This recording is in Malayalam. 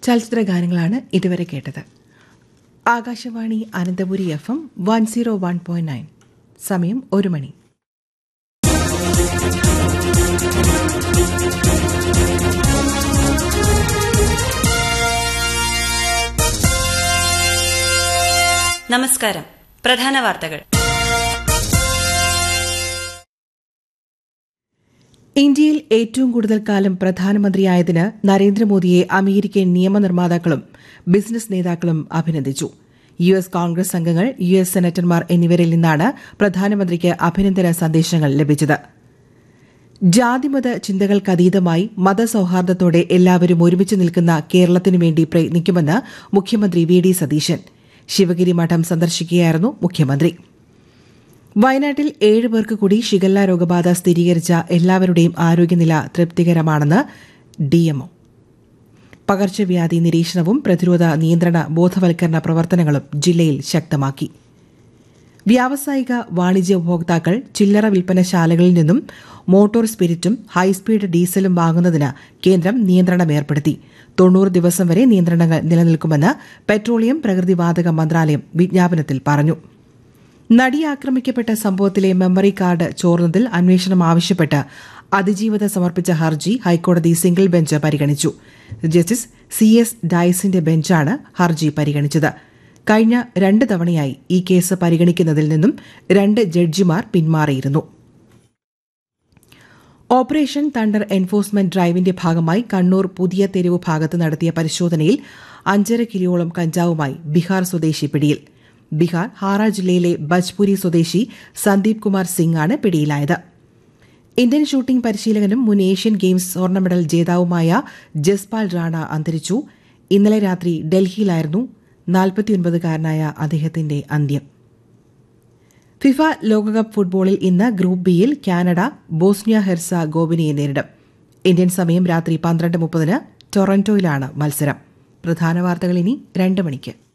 ചലച്ചിത്ര ഗാനങ്ങളാണ് ഇതുവരെ കേട്ടത് Akashvani Ananthapuri F M one zero one point nine സമയം ഒരു മണി നമസ്കാരം പ്രധാന വാർത്തകൾ ഇന്ത്യയിൽ ഏറ്റവും കൂടുതൽ കാലം പ്രധാനമന്ത്രിയായതിന് നരേന്ദ്രമോദിയെ അമേരിക്കൻ നിയമനിർമ്മാതാക്കളും ബിസിനസ് നേതാക്കളും അഭിനന്ദിച്ചു യു എസ് കോൺഗ്രസ് അംഗങ്ങൾ യു എസ് സെനറ്റർമാർ എന്നിവരിൽ നിന്നാണ് പ്രധാനമന്ത്രിക്ക് അഭിനന്ദന സന്ദേശങ്ങൾ ലഭിച്ചത് ജാതിമത ചിന്തകൾക്കതീതമായി മതസൌഹാർദ്ദത്തോടെ എല്ലാവരും ഒരുമിച്ച് നിൽക്കുന്ന കേരളത്തിനു വേണ്ടി പ്രയത്നിക്കുമെന്ന് മുഖ്യമന്ത്രി വി ഡി സതീശൻ ശിവഗിരി മഠം സന്ദർശിക്കുകയായിരുന്നു മുഖ്യമന്ത്രി വയനാട്ടിൽ ഏഴ് പേർക്ക് കൂടി ഷിഗല്ല രോഗബാധ സ്ഥിരീകരിച്ച എല്ലാവരുടെയും ആരോഗ്യനില തൃപ്തികരമാണെന്ന് ഡിഎംഒ പകർച്ചവ്യാധി നിരീക്ഷണവും പ്രതിരോധ നിയന്ത്രണ ബോധവൽക്കരണ പ്രവർത്തനങ്ങളും ജില്ലയിൽ ശക്തമാക്കി വ്യാവസായിക വാണിജ്യ ഉപഭോക്താക്കൾ ചില്ലറ വിൽപ്പനശാലകളിൽ നിന്നും മോട്ടോർ സ്പിരിറ്റും ഹൈസ്പീഡ് ഡീസലും വാങ്ങുന്നതിന് കേന്ദ്രം നിയന്ത്രണം ഏർപ്പെടുത്തി തൊണ്ണൂറ് ദിവസം വരെ നിയന്ത്രണങ്ങൾ നിലനിൽക്കുമെന്ന് പെട്രോളിയം പ്രകൃതിവാതക മന്ത്രാലയം വിജ്ഞാപനത്തിൽ പറഞ്ഞു നടി ആക്രമിക്കപ്പെട്ട സംഭവത്തിലെ മെമ്മറി കാർഡ് ചോർന്നതിൽ അന്വേഷണം ആവശ്യപ്പെട്ട് അതിജീവിത സമർപ്പിച്ച ഹർജി ഹൈക്കോടതി സിംഗിൾ ബെഞ്ച് പരിഗണിച്ചു ജസ്റ്റിസ് സി എസ് ഡയസിന്റെ ബെഞ്ചാണ് ഹർജി പരിഗണിച്ചത് കഴിഞ്ഞ രണ്ട് തവണയായി ഈ കേസ് പരിഗണിക്കുന്നതിൽ നിന്നും രണ്ട് ജഡ്ജിമാർ പിന്മാറിയിരുന്നു ഓപ്പറേഷൻ തണ്ടർ എൻഫോഴ്സ്മെന്റ് ഡ്രൈവിന്റെ ഭാഗമായി കണ്ണൂർ പുതിയ തെരുവ് ഭാഗത്ത് നടത്തിയ പരിശോധനയിൽ അഞ്ചര കിലോളം കഞ്ചാവുമായി ബീഹാർ സ്വദേശി പിടിയിൽ ബീഹാർ ഹാറ ജില്ലയിലെ ബജ്പുരി സ്വദേശി സന്ദീപ് കുമാർ സിംഗ് ആണ് പിടിയിലായത് ഇന്ത്യൻ ഷൂട്ടിംഗ് പരിശീലകനും മുൻ ഏഷ്യൻ ഗെയിംസ് സ്വർണ്ണ മെഡൽ ജേതാവുമായ ജസ്പാൽ റാണ അന്തരിച്ചു ഇന്നലെ രാത്രി ഡൽഹിയിലായിരുന്നു നാൽപ്പത്തിയൊൻപതുകാരനായ അദ്ദേഹത്തിന്റെ അന്ത്യം ഫിഫ ലോകകപ്പ് ഫുട്ബോളിൽ ഇന്ന് ഗ്രൂപ്പ് ബിയിൽ കാനഡ ബോസ്നിയ ഹെർസ ഗോവിനിയെ നേരിടും ഇന്ത്യൻ സമയം രാത്രി പന്ത്രണ്ട് മുപ്പതിന് ടൊറന്റോയിലാണ് മത്സരം പ്രധാന വാർത്തകൾ ഇനി രണ്ട് മണിക്ക്